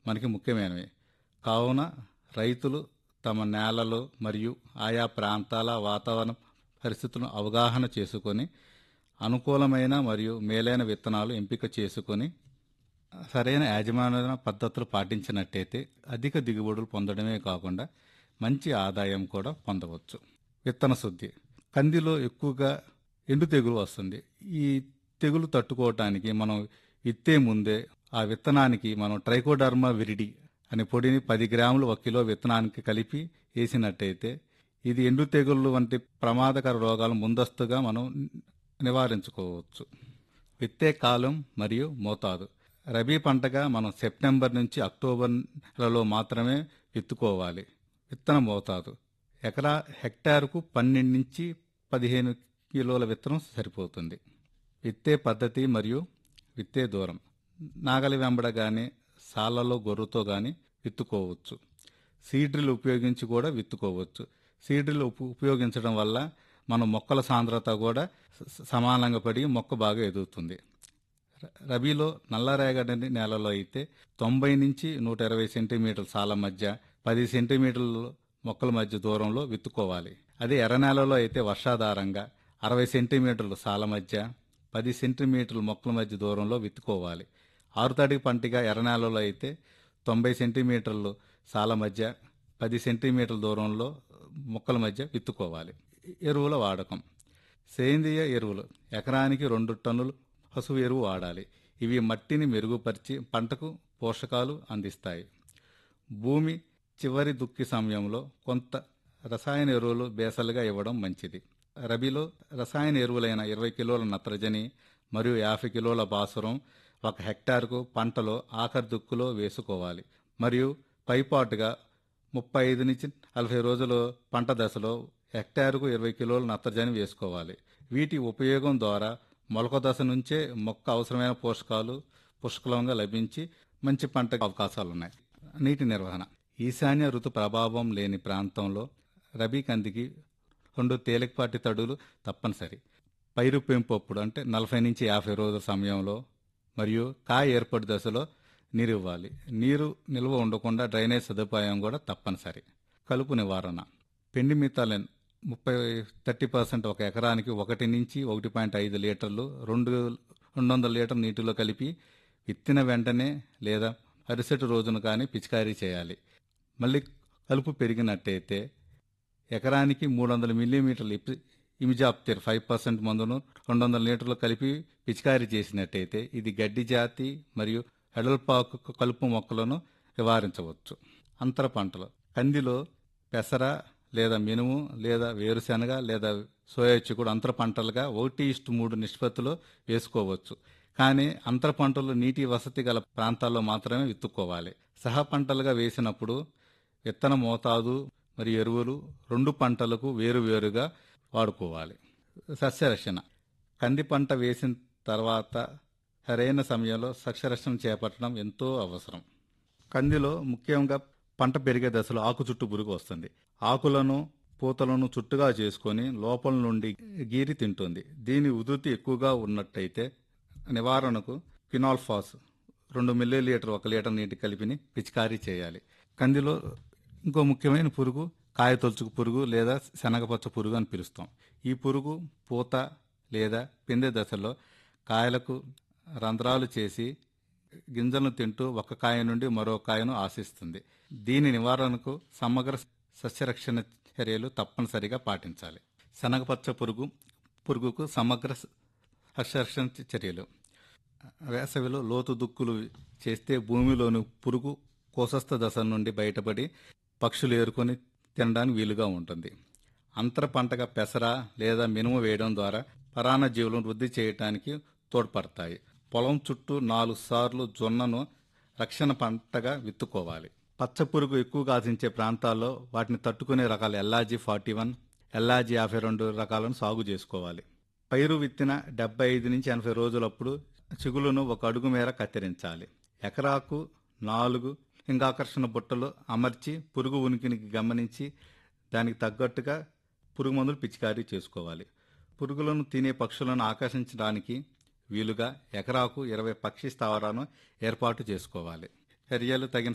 మనకి ముఖ్యమైనవి కావున రైతులు తమ నేలలు మరియు ఆయా ప్రాంతాల వాతావరణ పరిస్థితులను అవగాహన చేసుకొని అనుకూలమైన మరియు మేలైన విత్తనాలు ఎంపిక చేసుకొని సరైన యాజమాన్య పద్ధతులు పాటించినట్టయితే అధిక దిగుబడులు పొందడమే కాకుండా మంచి ఆదాయం కూడా పొందవచ్చు విత్తన శుద్ధి కందిలో ఎక్కువగా ఎండు తెగులు వస్తుంది ఈ తెగులు తట్టుకోవటానికి మనం విత్తే ముందే ఆ విత్తనానికి మనం ట్రైకోడర్మా విరిడి అనే పొడిని పది గ్రాములు ఒక కిలో విత్తనానికి కలిపి వేసినట్టయితే ఇది ఎండు తెగుళ్ళు వంటి ప్రమాదకర రోగాలు ముందస్తుగా మనం నివారించుకోవచ్చు విత్తే కాలం మరియు మోతాదు రబీ పంటగా మనం సెప్టెంబర్ నుంచి అక్టోబర్ నెలలో మాత్రమే విత్తుకోవాలి విత్తన మోతాదు ఎకరా హెక్టారుకు పన్నెండు నుంచి పదిహేను కిలోల విత్తనం సరిపోతుంది విత్తే పద్ధతి మరియు విత్తే దూరం నాగలి వెంబడ కానీ సాలలో గొర్రుతో కానీ విత్తుకోవచ్చు సీడ్రిల్ ఉపయోగించి కూడా విత్తుకోవచ్చు సీడ్రిల్ ఉప్- ఉపయోగించడం వల్ల మన మొక్కల సాంద్రత కూడా స- సమానంగా పడి మొక్క బాగా ఎదుగుతుంది ర- రబీలో నల్లరేగడి నేలలో అయితే తొంభై నుంచి నూట ఇరవై సెంటీమీటర్ల సాల మధ్య పది సెంటీమీటర్ల మొక్కల మధ్య దూరంలో విత్తుకోవాలి అదే ఎర్ర నేలలో అయితే వర్షాధారంగా అరవై సెంటీమీటర్ల సాల మధ్య పది సెంటీమీటర్ల మొక్కల మధ్య దూరంలో విత్తుకోవాలి ఆరుతడి పంటిగా ఎర్ర నేలలో అయితే తొంభై సెంటీమీటర్లు సాల మధ్య పది సెంటీమీటర్ల దూరంలో మొక్కల మధ్య విత్తుకోవాలి ఎరువుల వాడకం సేంద్రియ ఎరువులు ఎకరానికి రెండు టన్నులు పశువు ఎరువు వాడాలి ఇవి మట్టిని మెరుగుపరిచి పంటకు పోషకాలు అందిస్తాయి భూమి చివరి దుక్కి సమయంలో కొంత రసాయన ఎరువులు బేసలుగా ఇవ్వడం మంచిది రబీలో రసాయన ఎరువులైన ఇరవై కిలోల నత్రజని మరియు యాభై కిలోల భాసురం ఒక హెక్టార్కు పంటలో ఆఖరి దుక్కులో వేసుకోవాలి మరియు పైపాటుగా ముప్పై ఐదు నుంచి నలభై రోజులు పంట దశలో హెక్టారుకు ఇరవై కిలోల నత్రజని వేసుకోవాలి వీటి ఉపయోగం ద్వారా మొలక దశ నుంచే మొక్క అవసరమైన పోషకాలు పుష్కలంగా లభించి మంచి పంట అవకాశాలు ఉన్నాయి నీటి నిర్వహణ ఈశాన్య ఋతు ప్రభావం లేని ప్రాంతంలో రబీ కందికి రెండు తేలికపాటి తడులు తప్పనిసరి పైరు పెంపు అప్పుడు అంటే నలభై నుంచి యాభై రోజుల సమయంలో మరియు కాయ ఏర్పడి దశలో నీరు ఇవ్వాలి నీరు నిల్వ ఉండకుండా డ్రైనేజ్ సదుపాయం కూడా తప్పనిసరి కలుపు నివారణ పెండి మితాలెన్ ముప్పై థర్టీ పర్సెంట్ ఒక ఎకరానికి ఒకటి నుంచి ఒకటి పాయింట్ ఐదు లీటర్లు రెండు రెండు వందల లీటర్ నీటిలో కలిపి విత్తిన వెంటనే లేదా అరిసెటు రోజున కానీ పిచికారీ చేయాలి మళ్ళీ కలుపు పెరిగినట్టయితే ఎకరానికి మూడు వందల మిల్లీమీటర్లు ఇప్- ఇమిజాప్తిర్ ఫైవ్ పర్సెంట్ మందును రెండు వందల లీటర్లు కలిపి పిచికారీ చేసినట్టయితే ఇది గడ్డి జాతి మరియు ఎడల్పాకు కలుపు మొక్కలను నివారించవచ్చు అంతర పంటలు కందిలో పెసర లేదా మినుము లేదా వేరుశెనగ లేదా సోయా చిక్కుడు అంతర పంటలుగా ఒకటి ఇష్టు మూడు నిష్పత్తిలో వేసుకోవచ్చు కానీ అంతర పంటలు నీటి వసతి గల ప్రాంతాల్లో మాత్రమే విత్తుకోవాలి సహ పంటలుగా వేసినప్పుడు విత్తన మోతాదు మరియు ఎరువులు రెండు పంటలకు వేరువేరుగా వాడుకోవాలి సస్యరక్షణ కంది పంట వేసిన తర్వాత సరైన సమయంలో సస్యరక్షణ చేపట్టడం ఎంతో అవసరం కందిలో ముఖ్యంగా పంట పెరిగే దశలో ఆకు చుట్టూ పురుగు వస్తుంది ఆకులను పూతలను చుట్టుగా చేసుకొని లోపల నుండి గీరి తింటుంది దీని ఉధృతి ఎక్కువగా ఉన్నట్టయితే నివారణకు ఫినాల్ఫాస్ రెండు మిల్లీ లీటర్ ఒక లీటర్ నీటి కలిపిని పిచికారీ చేయాలి కందిలో ఇంకో ముఖ్యమైన పురుగు కాయ తొలుచుకు పురుగు లేదా శనగపచ్చ పురుగు అని పిలుస్తాం ఈ పురుగు పూత లేదా పిందె దశలో కాయలకు రంధ్రాలు చేసి గింజలను తింటూ ఒక కాయ నుండి మరో కాయను ఆశిస్తుంది దీని నివారణకు సమగ్ర సస్యరక్షణ చర్యలు తప్పనిసరిగా పాటించాలి శనగపచ్చ పురుగు పురుగుకు సమగ్ర సస్యరక్షణ చర్యలు వేసవిలో లోతు దుక్కులు చేస్తే భూమిలోని పురుగు కోసస్థ దశ నుండి బయటపడి పక్షులు ఏరుకొని తినడానికి వీలుగా ఉంటుంది అంతర పంటగా పెసర లేదా మినుము వేయడం ద్వారా పరాణ జీవులను వృద్ధి చేయడానికి తోడ్పడతాయి పొలం చుట్టూ నాలుగు సార్లు జొన్నను రక్షణ పంటగా విత్తుకోవాలి పచ్చ పురుగు ఎక్కువగా ఆశించే ప్రాంతాల్లో వాటిని తట్టుకునే రకాల ఎల్లాజీ ఫార్టీ వన్ ఎల్లాజీ యాభై రెండు రకాలను సాగు చేసుకోవాలి పైరు విత్తిన డెబ్బై ఐదు నుంచి ఎనభై రోజులప్పుడు చిగులను ఒక అడుగు మేర కత్తిరించాలి ఎకరాకు నాలుగు లింగాకర్షణ బుట్టలు అమర్చి పురుగు ఉనికిని గమనించి దానికి తగ్గట్టుగా పురుగు మందులు పిచికారీ చేసుకోవాలి పురుగులను తినే పక్షులను ఆకర్షించడానికి వీలుగా ఎకరాకు ఇరవై పక్షి స్థావరాలను ఏర్పాటు చేసుకోవాలి చర్యలు తగిన